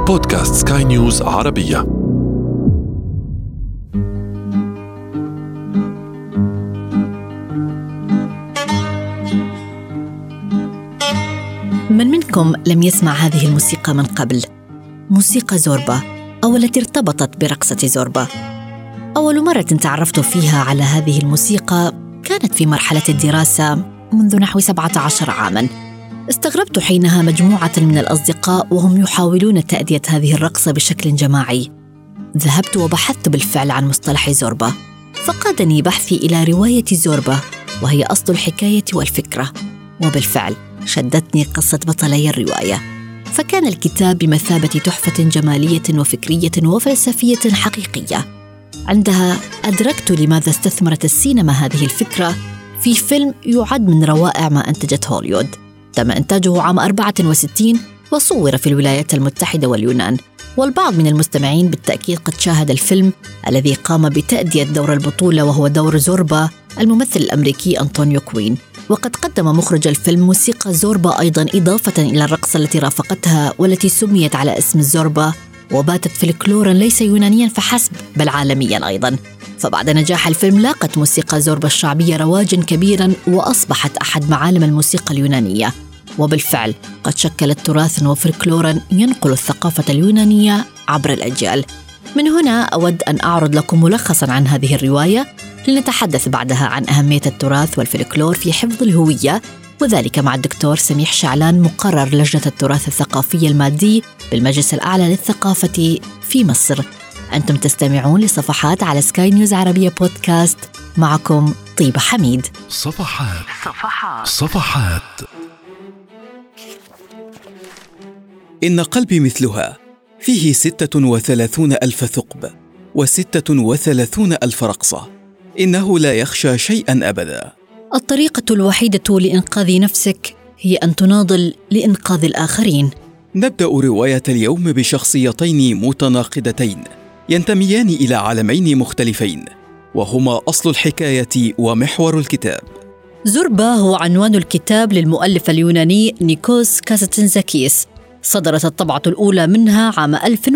بودكاست سكاي نيوز عربية من منكم لم يسمع هذه الموسيقى من قبل موسيقى زوربا أو التي ارتبطت برقصة زوربا أول مرة تعرفت فيها على هذه الموسيقى كانت في مرحلة الدراسة منذ نحو 17 عاماً استغربت حينها مجموعة من الأصدقاء وهم يحاولون تأدية هذه الرقصة بشكل جماعي ذهبت وبحثت بالفعل عن مصطلح زوربا فقادني بحثي إلى رواية زوربا وهي أصل الحكاية والفكرة وبالفعل شدتني قصة بطلي الرواية فكان الكتاب بمثابة تحفة جمالية وفكرية وفلسفية حقيقية عندها أدركت لماذا استثمرت السينما هذه الفكرة في فيلم يعد من روائع ما أنتجت هوليوود تم إنتاجه عام 64 وصور في الولايات المتحدة واليونان والبعض من المستمعين بالتأكيد قد شاهد الفيلم الذي قام بتأدية دور البطولة وهو دور زوربا الممثل الأمريكي أنطونيو كوين وقد قدم مخرج الفيلم موسيقى زوربا أيضا إضافة إلى الرقصة التي رافقتها والتي سميت على اسم الزوربا وباتت فلكلورا ليس يونانيا فحسب بل عالميا أيضا فبعد نجاح الفيلم لاقت موسيقى زوربا الشعبية رواجا كبيرا وأصبحت أحد معالم الموسيقى اليونانية وبالفعل قد شكلت تراثا وفلكلورا ينقل الثقافة اليونانية عبر الأجيال من هنا أود أن أعرض لكم ملخصا عن هذه الرواية لنتحدث بعدها عن أهمية التراث والفلكلور في حفظ الهوية وذلك مع الدكتور سميح شعلان مقرر لجنة التراث الثقافي المادي بالمجلس الأعلى للثقافة في مصر أنتم تستمعون لصفحات على سكاي نيوز عربية بودكاست معكم طيبة حميد صفحات صفحات صفحات إن قلبي مثلها فيه ستة وثلاثون ألف ثقب وستة وثلاثون ألف رقصة إنه لا يخشى شيئا أبدا الطريقة الوحيدة لإنقاذ نفسك هي أن تناضل لإنقاذ الآخرين نبدأ رواية اليوم بشخصيتين متناقضتين ينتميان إلى عالمين مختلفين وهما أصل الحكاية ومحور الكتاب زربا هو عنوان الكتاب للمؤلف اليوناني نيكوس كازاتنزاكيس صدرت الطبعة الأولى منها عام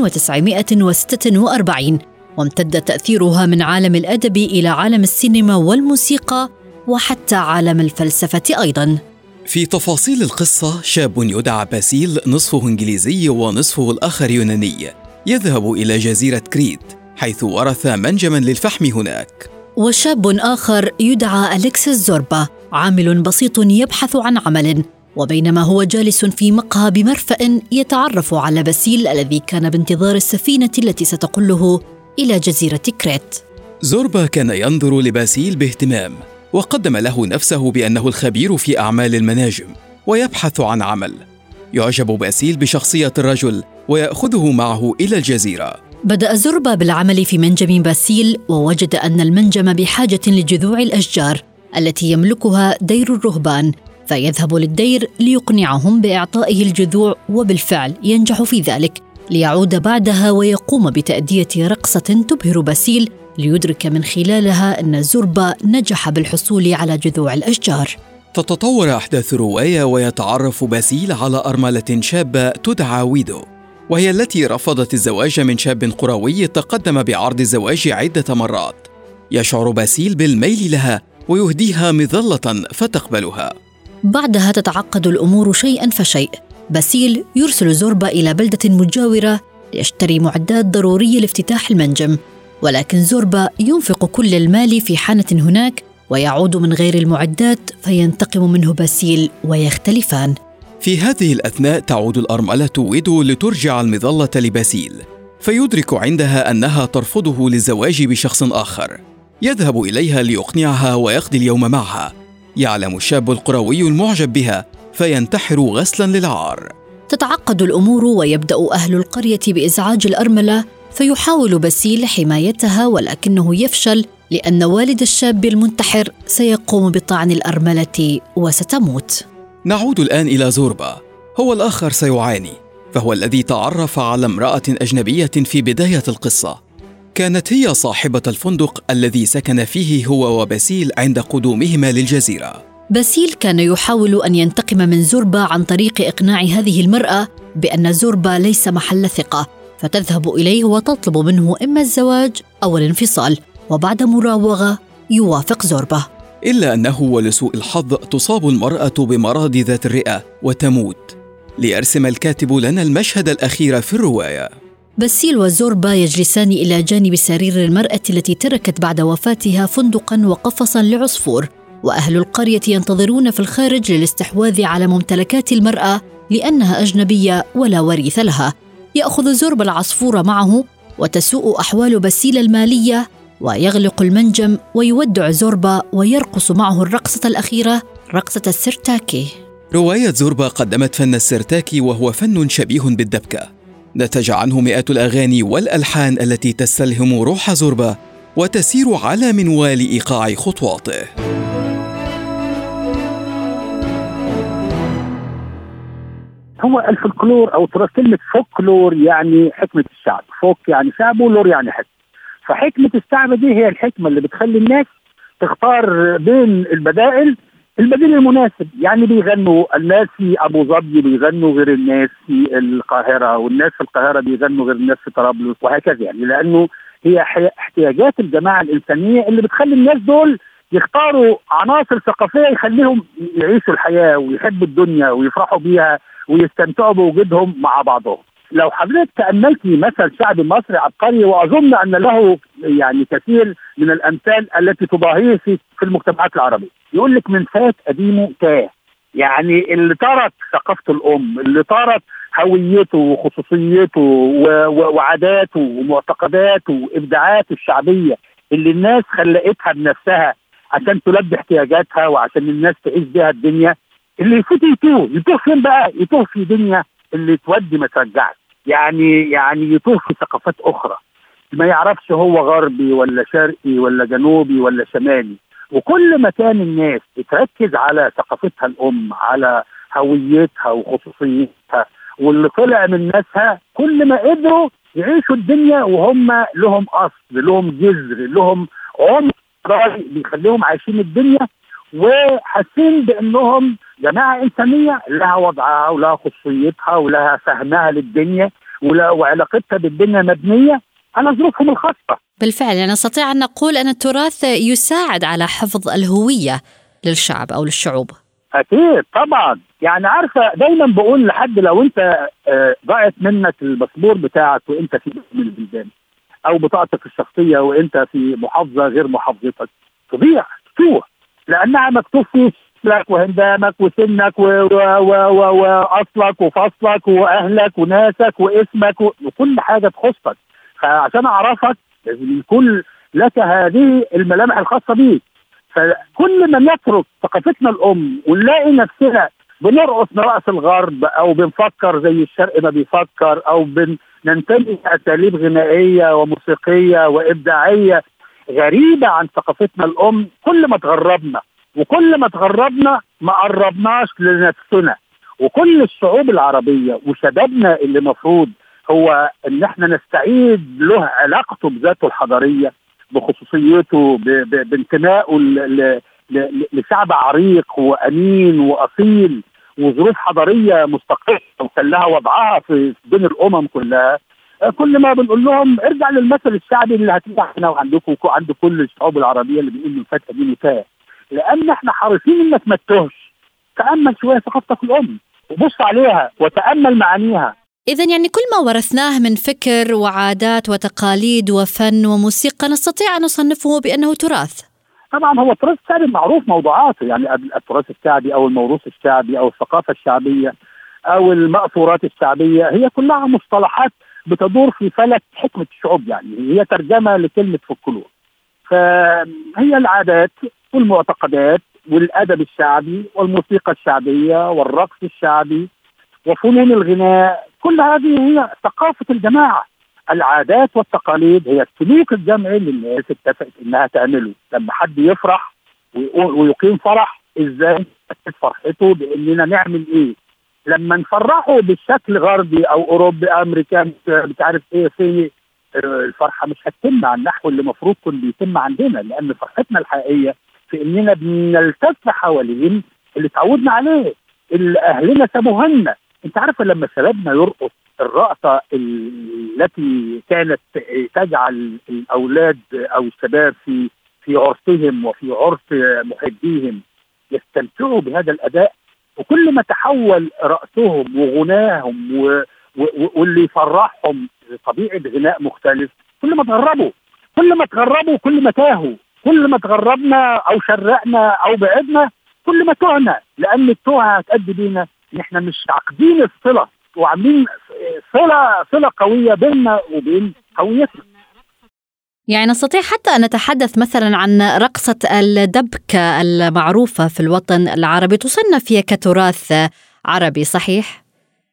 1946 وامتد تأثيرها من عالم الأدب إلى عالم السينما والموسيقى وحتى عالم الفلسفة أيضاً في تفاصيل القصة شاب يدعى باسيل نصفه إنجليزي ونصفه الآخر يوناني يذهب إلى جزيرة كريت حيث ورث منجما للفحم هناك وشاب آخر يدعى أليكسيس زوربا عامل بسيط يبحث عن عمل وبينما هو جالس في مقهى بمرفأ يتعرف على باسيل الذي كان بانتظار السفينة التي ستقله إلى جزيرة كريت زوربا كان ينظر لباسيل باهتمام وقدم له نفسه بأنه الخبير في أعمال المناجم ويبحث عن عمل يعجب باسيل بشخصية الرجل ويأخذه معه إلى الجزيرة بدأ زربا بالعمل في منجم باسيل ووجد أن المنجم بحاجة لجذوع الأشجار التي يملكها دير الرهبان فيذهب للدير ليقنعهم باعطائه الجذوع وبالفعل ينجح في ذلك ليعود بعدها ويقوم بتاديه رقصه تبهر باسيل ليدرك من خلالها ان زربا نجح بالحصول على جذوع الاشجار تتطور احداث الروايه ويتعرف باسيل على ارمله شابه تدعى ويدو وهي التي رفضت الزواج من شاب قروي تقدم بعرض الزواج عده مرات يشعر باسيل بالميل لها ويهديها مظله فتقبلها بعدها تتعقد الامور شيئا فشيء باسيل يرسل زوربا الى بلده مجاوره ليشتري معدات ضروريه لافتتاح المنجم ولكن زوربا ينفق كل المال في حانه هناك ويعود من غير المعدات فينتقم منه باسيل ويختلفان في هذه الاثناء تعود الارمله ويدو لترجع المظله لباسيل فيدرك عندها انها ترفضه للزواج بشخص اخر يذهب اليها ليقنعها ويقضي اليوم معها يعلم الشاب القروي المعجب بها فينتحر غسلا للعار تتعقد الامور ويبدا اهل القريه بازعاج الارمله فيحاول باسيل حمايتها ولكنه يفشل لان والد الشاب المنتحر سيقوم بطعن الارمله وستموت نعود الان الى زوربا هو الاخر سيعاني فهو الذي تعرف على امراه اجنبيه في بدايه القصه كانت هي صاحبه الفندق الذي سكن فيه هو وباسيل عند قدومهما للجزيره باسيل كان يحاول أن ينتقم من زوربا عن طريق إقناع هذه المرأة بأن زوربا ليس محل ثقة فتذهب إليه وتطلب منه إما الزواج أو الانفصال وبعد مراوغة يوافق زوربا إلا أنه ولسوء الحظ تصاب المرأة بمرض ذات الرئة وتموت ليرسم الكاتب لنا المشهد الأخير في الرواية باسيل وزوربا يجلسان إلى جانب سرير المرأة التي تركت بعد وفاتها فندقا وقفصا لعصفور واهل القريه ينتظرون في الخارج للاستحواذ على ممتلكات المراه لانها اجنبيه ولا وريث لها ياخذ زوربا العصفور معه وتسوء احوال باسيل الماليه ويغلق المنجم ويودع زوربا ويرقص معه الرقصه الاخيره رقصه السرتاكي روايه زوربا قدمت فن السرتاكي وهو فن شبيه بالدبكه نتج عنه مئات الاغاني والالحان التي تستلهم روح زوربا وتسير على منوال ايقاع خطواته هو الفلكلور او تراث كلمه فولكلور يعني حكمه الشعب فوك يعني شعب ولور يعني حكمه فحكمه الشعب دي هي الحكمه اللي بتخلي الناس تختار بين البدائل البديل المناسب يعني بيغنوا الناس في ابو ظبي بيغنوا غير الناس في القاهره والناس في القاهره بيغنوا غير الناس في طرابلس وهكذا يعني لانه هي احتياجات الجماعه الانسانيه اللي بتخلي الناس دول يختاروا عناصر ثقافيه يخليهم يعيشوا الحياه ويحبوا الدنيا ويفرحوا بيها ويستمتعوا بوجودهم مع بعضهم لو حضرتك تأملت مثل شعبي مصري عبقري وأظن أن له يعني كثير من الأمثال التي تضاهيه في, في المجتمعات العربية يقول لك من فات قديمه تاه يعني اللي ترك ثقافة الأم اللي ترك هويته وخصوصيته وعاداته ومعتقداته وإبداعاته الشعبية اللي الناس خلقتها بنفسها عشان تلبي احتياجاتها وعشان الناس تعيش بها الدنيا اللي يفوت يتوه يتوه فين بقى يتوه في دنيا اللي تودي ما ترجعش يعني يعني يتوه في ثقافات اخرى ما يعرفش هو غربي ولا شرقي ولا جنوبي ولا شمالي وكل ما كان الناس بتركز على ثقافتها الام على هويتها وخصوصيتها واللي طلع من ناسها كل ما قدروا يعيشوا الدنيا وهم لهم اصل لهم جذر لهم عمق بيخليهم عايشين الدنيا وحاسين بانهم جماعه انسانيه لها وضعها ولها خصوصيتها ولها فهمها للدنيا وعلاقتها بالدنيا مبنيه على ظروفهم الخاصه. بالفعل يعني نستطيع ان نقول ان التراث يساعد على حفظ الهويه للشعب او للشعوب. اكيد طبعا يعني عارفه دايما بقول لحد لو انت آه، ضاعت منك الباسبور بتاعك وانت في من البلدان او بطاقتك الشخصيه وانت في محافظه غير محافظتك تضيع تروح لانها مكتوب في لك وهندامك وسنك واصلك وفصلك واهلك وناسك واسمك وكل حاجه تخصك فعشان اعرفك لازم يكون لك هذه الملامح الخاصه بيك فكل ما نترك ثقافتنا الام ونلاقي نفسنا بنرقص رأس الغرب او بنفكر زي الشرق ما بيفكر او بننتمي لاساليب غنائيه وموسيقيه وابداعيه غريبه عن ثقافتنا الام كل ما تغربنا وكل ما تغربنا ما قربناش لنفسنا وكل الشعوب العربيه وشبابنا اللي المفروض هو ان احنا نستعيد له علاقته بذاته الحضاريه بخصوصيته بانتمائه لشعب عريق وامين واصيل وظروف حضاريه مستقره وكان لها وضعها في بين الامم كلها كل ما بنقول لهم ارجع للمثل الشعبي اللي هتلاقي هنا وعندكم وعند كل الشعوب العربيه اللي بيقولوا الفتاه دي نتاه لان احنا حريصين انك ما تتوهش تامل شويه ثقافتك الام وبص عليها وتامل معانيها إذا يعني كل ما ورثناه من فكر وعادات وتقاليد وفن وموسيقى نستطيع أن نصنفه بأنه تراث. طبعا هو التراث الشعبي معروف موضوعاته يعني التراث الشعبي أو الموروث الشعبي أو الثقافة الشعبية أو المأثورات الشعبية هي كلها مصطلحات بتدور في فلك حكمة الشعوب يعني هي ترجمة لكلمة فولكلور. فهي العادات والمعتقدات والادب الشعبي والموسيقى الشعبيه والرقص الشعبي وفنون الغناء كل هذه هي ثقافه الجماعه العادات والتقاليد هي السلوك الجمعي اللي الناس اتفقت انها تعمله لما حد يفرح ويقيم فرح ازاي فرحته باننا نعمل ايه لما نفرحه بالشكل غربي او اوروبي امريكا مش عارف ايه صيني الفرحه مش هتتم على النحو اللي المفروض كان بيتم عندنا لان فرحتنا الحقيقيه في اننا بنلتف حوالين اللي تعودنا عليه اللي اهلنا سابوها لنا انت عارفه لما شبابنا يرقص الرقصه التي كانت تجعل الاولاد او الشباب في في عرسهم وفي عرس محبيهم يستمتعوا بهذا الاداء وكل ما تحول راسهم وغناهم و... و... واللي يفرحهم طبيعه غناء مختلف كل ما تغربوا كل ما تغربوا كل ما تاهوا كل ما تغربنا او شرقنا او بعدنا كل ما تهنا لان التوهه هتؤدي بينا ان احنا مش عاقدين الصله وعاملين صله صله قويه بيننا وبين هويتنا يعني نستطيع حتى ان نتحدث مثلا عن رقصه الدبكه المعروفه في الوطن العربي تصنف هي كتراث عربي صحيح؟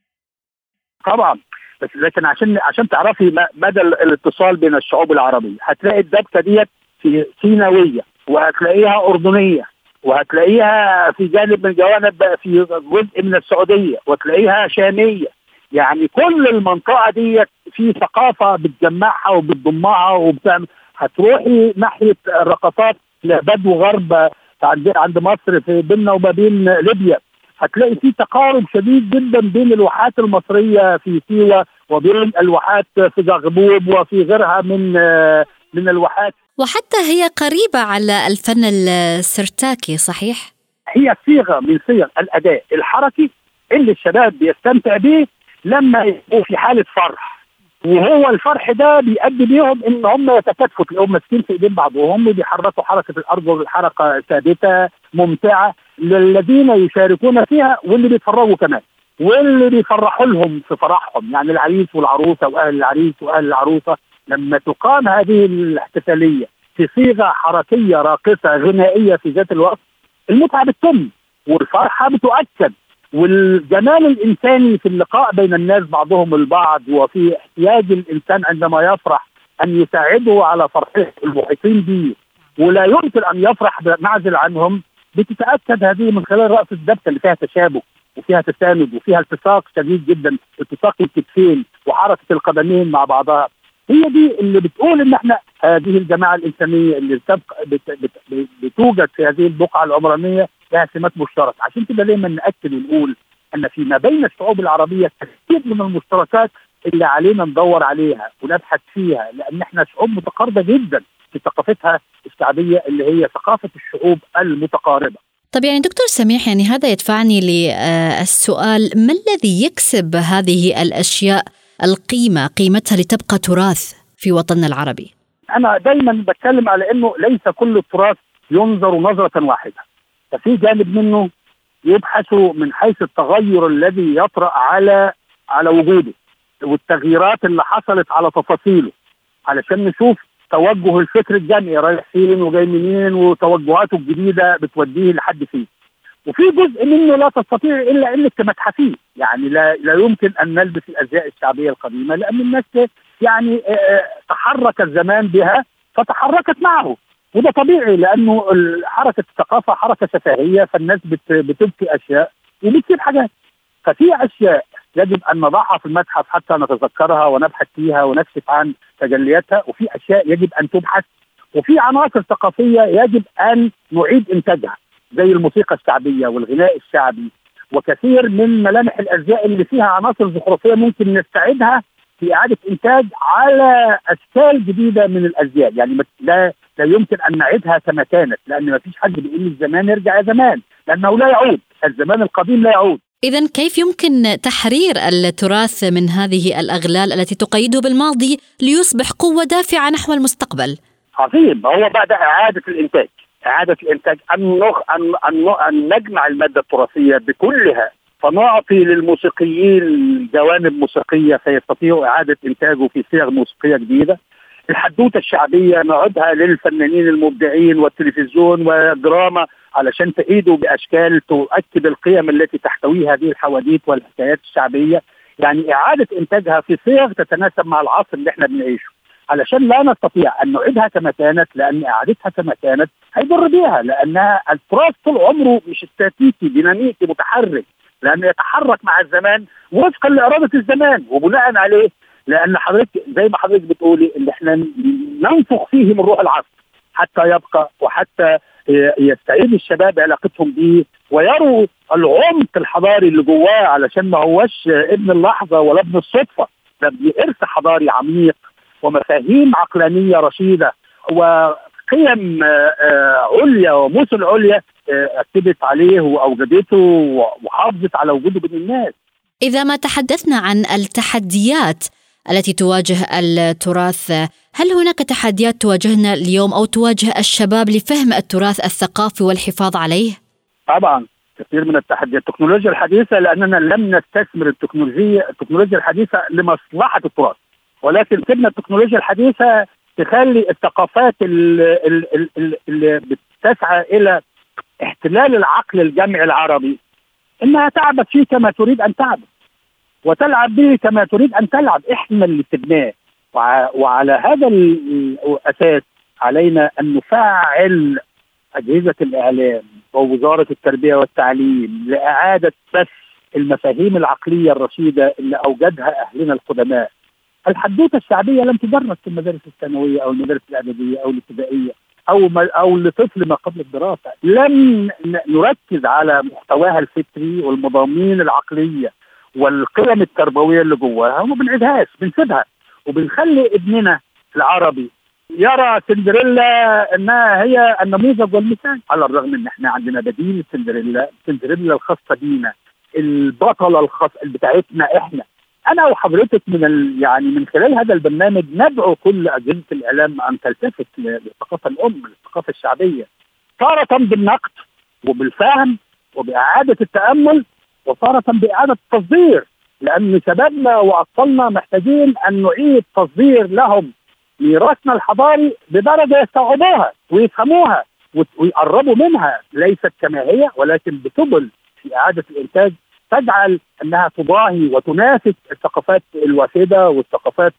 طبعا بس لكن عشان عشان تعرفي مدى الاتصال بين الشعوب العربيه هتلاقي الدبكه ديت في سيناويه وهتلاقيها اردنيه وهتلاقيها في جانب من جوانب في جزء من السعوديه وتلاقيها شاميه يعني كل المنطقه ديت في ثقافه بتجمعها وبتضمها وبتعمل هتروحي ناحيه الرقصات بدو غرب عند عند مصر في بيننا وما بين ليبيا هتلاقي في تقارب شديد جدا بين الواحات المصريه في سيوه وبين الواحات في زغبوب وفي غيرها من من الواحات وحتى هي قريبه على الفن السرتاكي صحيح؟ هي صيغه من صيغ الاداء الحركي اللي الشباب بيستمتع به لما يبقوا في حاله فرح وهو الفرح ده بيؤدي بيهم ان هم يتكاتفوا تلاقيهم ماسكين في ايدين بعض وهم بيحركوا حركه الارض حركه ثابته ممتعه للذين يشاركون فيها واللي بيتفرجوا كمان واللي بيفرحوا لهم في فرحهم يعني العريس والعروسه واهل العريس واهل العروسه لما تقام هذه الاحتفاليه في صيغه حركيه راقصه غنائيه في ذات الوقت المتعه بتتم والفرحه بتؤكد والجمال الانساني في اللقاء بين الناس بعضهم البعض وفي احتياج الانسان عندما يفرح ان يساعده على فرحه المحيطين به ولا يمكن ان يفرح بمعزل عنهم بتتاكد هذه من خلال راس الدبكه اللي فيها تشابك وفيها تساند وفيها التصاق شديد جدا التصاق الكتفين وحركه القدمين مع بعضها هي دي اللي بتقول ان احنا هذه الجماعه الانسانيه اللي بتبقى بت بت بتوجد في هذه البقعه العمرانيه لها سمات مشتركه عشان كده دايما ناكد ونقول ان فيما بين الشعوب العربيه كثير من المشتركات اللي علينا ندور عليها ونبحث فيها لان احنا شعوب متقاربه جدا في ثقافتها الشعبيه اللي هي ثقافه الشعوب المتقاربه. طب يعني دكتور سميح يعني هذا يدفعني للسؤال ما الذي يكسب هذه الاشياء القيمه قيمتها لتبقى تراث في وطننا العربي؟ انا دايما بتكلم على انه ليس كل التراث ينظر نظره واحده. ففي جانب منه يبحث من حيث التغير الذي يطرا على على وجوده والتغييرات اللي حصلت على تفاصيله علشان نشوف توجه الفكر الجمعي رايح فين وجاي منين وتوجهاته الجديده بتوديه لحد فين. وفي جزء منه لا تستطيع الا انك تمتحفيه، يعني لا لا يمكن ان نلبس الازياء الشعبيه القديمه لان الناس يعني تحرك الزمان بها فتحركت معه وده طبيعي لانه حركه الثقافه حركه شفهيه فالناس بتبكي اشياء وبتسيب حاجات ففي اشياء يجب ان نضعها في المتحف حتى نتذكرها ونبحث فيها ونكشف عن تجلياتها وفي اشياء يجب ان تبحث وفي عناصر ثقافيه يجب ان نعيد انتاجها زي الموسيقى الشعبيه والغناء الشعبي وكثير من ملامح الازياء اللي فيها عناصر زخرفيه ممكن نستعيدها في اعاده انتاج على اشكال جديده من الازياء يعني لا لا يمكن ان نعيدها كما كانت لان ما فيش حد بيقول الزمان يرجع يا زمان لانه لا يعود الزمان القديم لا يعود إذا كيف يمكن تحرير التراث من هذه الأغلال التي تقيده بالماضي ليصبح قوة دافعة نحو المستقبل؟ عظيم هو بعد إعادة الإنتاج إعادة الإنتاج أن, نخ... أن... أن... أن نجمع المادة التراثية بكلها فنعطي للموسيقيين جوانب موسيقية فيستطيعوا إعادة إنتاجه في صيغ موسيقية جديدة الحدوتة الشعبية نعودها للفنانين المبدعين والتلفزيون والدراما علشان تعيدوا باشكال تؤكد القيم التي تحتويها هذه الحواديت والحكايات الشعبيه يعني اعاده انتاجها في صيغ تتناسب مع العصر اللي احنا بنعيشه علشان لا نستطيع ان نعيدها كما كانت لان اعادتها كما كانت هيضر بيها لانها التراث طول عمره مش استاتيكي ديناميكي متحرك لانه يتحرك مع الزمان وفقا لاراده الزمان وبناء عليه لان حضرتك زي ما حضرتك بتقولي ان احنا ننفخ فيه من روح العصر حتى يبقى وحتى يستعيد الشباب علاقتهم به ويروا العمق الحضاري اللي جواه علشان ما هوش ابن اللحظه ولا ابن الصدفه ده ارث حضاري عميق ومفاهيم عقلانيه رشيده وقيم عليا ومثل عليا اكدت عليه واوجدته وحافظت على وجوده بين الناس. اذا ما تحدثنا عن التحديات التي تواجه التراث هل هناك تحديات تواجهنا اليوم او تواجه الشباب لفهم التراث الثقافي والحفاظ عليه طبعا كثير من التحديات التكنولوجيا الحديثه لاننا لم نستثمر التكنولوجيا التكنولوجيا الحديثه لمصلحه التراث ولكن سيبنا التكنولوجيا الحديثه تخلي الثقافات اللي, اللي بتسعى الى احتلال العقل الجمعي العربي انها تعبث فيه كما تريد ان تعبث وتلعب به كما تريد ان تلعب احنا اللي سبناه وعلى هذا الاساس علينا ان نفعل اجهزه الاعلام ووزاره التربيه والتعليم لاعاده بث المفاهيم العقليه الرشيده اللي اوجدها اهلنا القدماء. الحدوته الشعبيه لم تدرس في المدارس الثانويه او المدارس الاعداديه او الابتدائيه او او لطفل ما قبل الدراسه، لم نركز على محتواها الفكري والمضامين العقليه والقيم التربويه اللي جواها وما بنعيدهاش بنسيبها وبنخلي ابننا العربي يرى سندريلا انها هي النموذج والمثال على الرغم ان احنا عندنا بديل سندريلا سندريلا الخاصه بينا البطله الخاصه بتاعتنا احنا انا وحضرتك من ال... يعني من خلال هذا البرنامج ندعو كل اجهزه الاعلام ان تلتفت للثقافه الام للثقافه الشعبيه تارة بالنقد وبالفهم وباعاده التامل وتارة باعاده التصدير لان شبابنا واطفالنا محتاجين ان نعيد تصدير لهم ميراثنا الحضاري بدرجه يستوعبوها ويفهموها ويقربوا منها ليست كما هي ولكن بسبل في اعاده الانتاج تجعل انها تضاهي وتنافس الثقافات الوافده والثقافات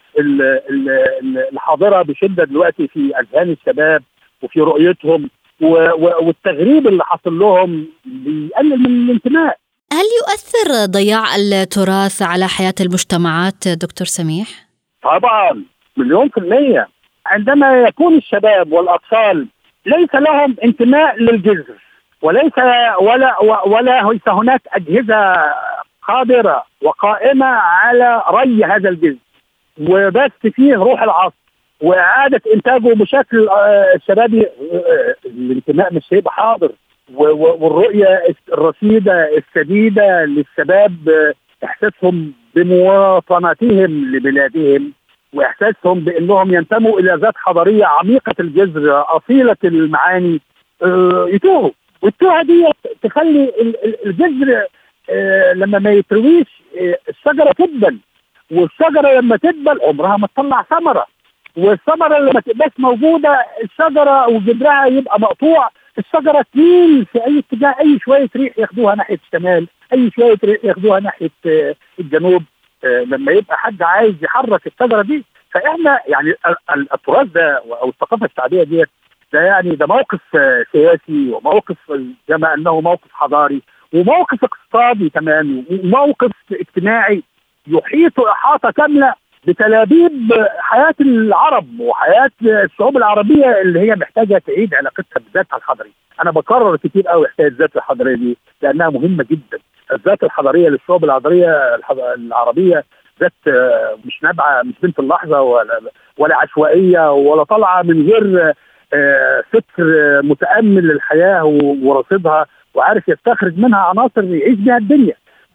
الحاضره بشده دلوقتي في اذهان الشباب وفي رؤيتهم والتغريب اللي حصل لهم بيقلل من الانتماء هل يؤثر ضياع التراث على حياه المجتمعات دكتور سميح؟ طبعا مليون في المية عندما يكون الشباب والأطفال ليس لهم انتماء للجذر وليس ولا ولا ليس هناك أجهزة قادرة وقائمة على ري هذا الجذر وبث فيه روح العصر وإعادة إنتاجه بشكل شبابي الانتماء مش هيبقى حاضر والرؤية الرصيدة السديدة للشباب إحساسهم بمواطنتهم لبلادهم واحساسهم بانهم ينتموا الى ذات حضاريه عميقه الجذر اصيله المعاني يتوهوا والتوهه دي تخلي الجذر لما ما يترويش الشجره تدبل والشجره لما تدبل عمرها ما تطلع ثمره والثمره اللي ما تبقاش موجوده الشجره وجذرها يبقى مقطوع الشجره تميل في اي اتجاه اي شويه ريح ياخدوها ناحيه الشمال اي شويه ريح ياخدوها ناحيه الجنوب لما يبقى حد عايز يحرك الشجره دي فاحنا يعني التراث ده او الثقافه الشعبيه ديت ده يعني ده موقف سياسي وموقف كما انه موقف حضاري وموقف اقتصادي كمان وموقف اجتماعي يحيط احاطه كامله بتلابيب حياه العرب وحياه الشعوب العربيه اللي هي محتاجه تعيد علاقتها بذاتها الحضري. انا بكرر كتير قوي حكايه الذات الحضريه دي لانها مهمه جدا. الذات الحضاريه للشعوب العربيه العربيه ذات مش نابعه مش بنت اللحظه ولا ولا عشوائيه ولا طالعه من غير فكر متامل للحياه ورصيدها وعارف يستخرج منها عناصر يعيش بها الدنيا.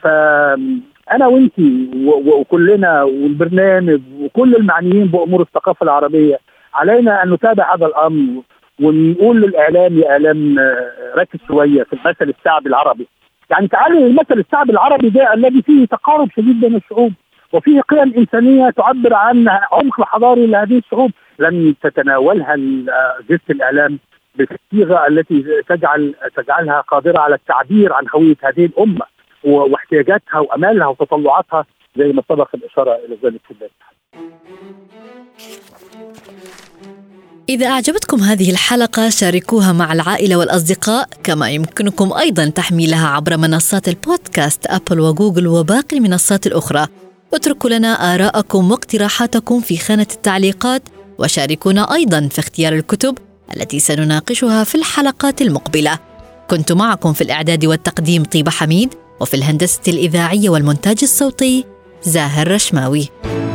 فانا وانت وكلنا والبرنامج وكل المعنيين بامور الثقافه العربيه علينا ان نتابع هذا الامر ونقول للاعلام يا اعلام ركز شويه في المثل الشعبي العربي يعني تعالوا المثل الشعبي العربي ده الذي فيه تقارب شديد بين الشعوب وفيه قيم انسانيه تعبر عن عمق الحضاري لهذه الشعوب لم تتناولها اجهزه الاعلام بالصيغه التي تجعل تجعلها قادره على التعبير عن هويه هذه الامه واحتياجاتها وامالها وتطلعاتها زي ما سبق الاشاره الى ذلك في البدايه. إذا أعجبتكم هذه الحلقة شاركوها مع العائلة والأصدقاء كما يمكنكم أيضا تحميلها عبر منصات البودكاست أبل وجوجل وباقي المنصات الأخرى اتركوا لنا آراءكم واقتراحاتكم في خانة التعليقات وشاركونا أيضا في اختيار الكتب التي سنناقشها في الحلقات المقبلة كنت معكم في الإعداد والتقديم طيبة حميد وفي الهندسة الإذاعية والمونتاج الصوتي زاهر رشماوي